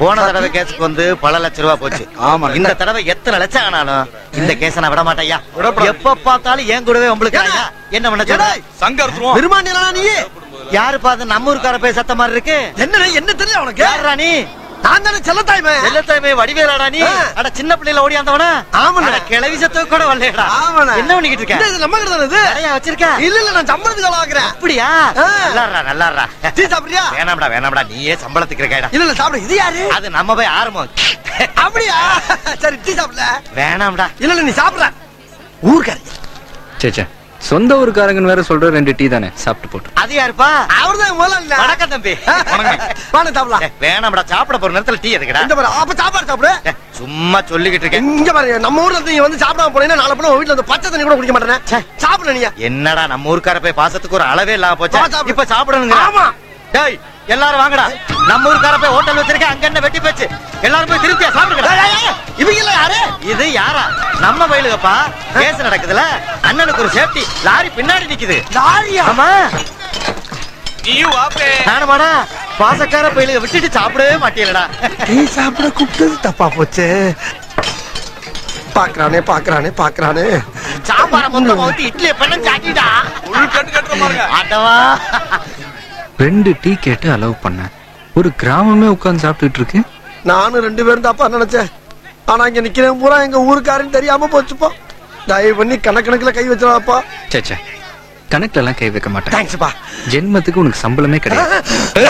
போன தடவை கேஸுக்கு வந்து பல லட்ச ரூபா போச்சு ஆமா. இந்த தடவை எத்தனை லட்சம் ஆனாலும் இந்த கேஸ நான் விட மாட்டேயா விடப்படாது. எப்ப பார்த்தாலும் ஏன் கூடவே உங்களுக்கு ஐயா. என்ன பண்ண சொல்ற ஏடா, சங்கர் பெருமாண்டியா நீ யாரு பார்த்து நம்ம ஊருக்கார போய் சத்த மாதிரி இருக்கு என்ன என்ன தெரியல உனக்கு யாருடா நீ நான் தானே செல்லத்தாய்மே செல்லத்தாய்மே வடிவேலாடா நீ ஆ. அட சின்ன பிள்ளைல ஓடி வந்தவனா ஆமாண்ணே. அட கிளவி சத்து கூட வரலடா ஆமாண்ணே. என்ன பண்ணிக்கிட்டு இந்த இருக்க இது நம்ம கிட்ட தானே இது நிறைய வச்சிருக்க இல்ல இல்ல நான் சம்பளத்துக்கு ஆள் ஆக்குறேன் அப்படியா ஆ. நல்லாடுறா நல்லாடுறா டீ சாப்பிடுறியா வேணாம்டா வேணாம்டா நீயே சம்பளத்துக்கு இருக்கடா இல்ல இல்ல சாப்பிடு இது யாரு அது நம்ம போய் ஆரம்பம் அப்படியா சரி டீ சாப்பிடல வேணாம்டா இல்ல இல்ல நீ சாப்பிடுற ஊர்க்காரி சேச்சே சொந்த ஊருக்காரங்கன்னு வேற சொல்ற ரெண்டு டீ தானே சாப்பிட்டு போட்டு அது யாருப்பா அவர்தான் முதல்ல வணக்கம் தம்பி வாங்க சாப்பிடலாம் ஏய், வேணாம்டா சாப்பிட போற நேரத்துல டீ எதுக்குடா இந்த பாரு அப்ப சாப்பாடு சாப்பிடு ஏய், சும்மா சொல்லிக்கிட்டு இருக்கேன் இங்க பாரு நம்ம ஊர்ல இருந்து நீங்க வந்து சாப்பிடாம போனீங்கன்னா நாளை போல வீட்டுல வந்து பச்சை தண்ணி கூட குடிக்க மாட்டேனே ச்சே. சாப்பிடல நீங்க என்னடா நம்ம ஊருக்கார போய் பாசத்துக்கு ஒரு அளவே இல்லாம போச்சா வா, சாப்பிடு. இப்ப சாப்பிடணுங்க ஆமா. டேய் எல்லாரும் வாங்கடா நம்ம ஊருக்கார போய் ஹோட்டல் வச்சிருக்க அங்க என்ன வெட்டி போச்சு எல்லாரும் போய் திருப்தியா சாப்பிடுங்க ஏய், ஏய், ஏய், இவங்க எல்லாம் யாரு இது யாரா நம்ம வயலுகப்பா கேஸ் நடக்குதுல அண்ணனுக்கு ஒரு சேஃப்டி லாரி பின்னாடி நிக்குது லாரியா ஆமா நீயும் வாப்பே நானுமாடா பாசக்கார பயிலுக விட்டுட்டு சாப்பிடவே மாட்டீங்களடா டீ சாப்பிட கூப்பிட்டது தப்பா போச்சு பாக்குறானே பாக்குறானே பாக்குறானே சாம்பார மொத்தமா ஊத்தி இட்லியை பண்ண சாட்டிடா உள் கட்டு கட்டுற பாருங்க ஆட்டவா ரெண்டு டீ கேட்டு அலோவ் பண்ணேன் ஒரு கிராமமே உட்கார்ந்து சாப்பிட்டுட்டு இருக்கு நானும் ரெண்டு பேரும் தப்பா நினைச்சேன் ஆனா இங்க நிக்கிறேன் பூரா எங்க ஊருக்காரன்னு தெரியாம போச்சுப்பா தயவு பண்ணி கணக்கணக்குல கை வச்சிடாப்பா சேச்சே கணக்குல எல்லாம் கை வைக்க மாட்டேன் தேங்க்ஸ்ப்பா ஜென்மத்துக்கு உனக்கு சம்பளமே கிடையாது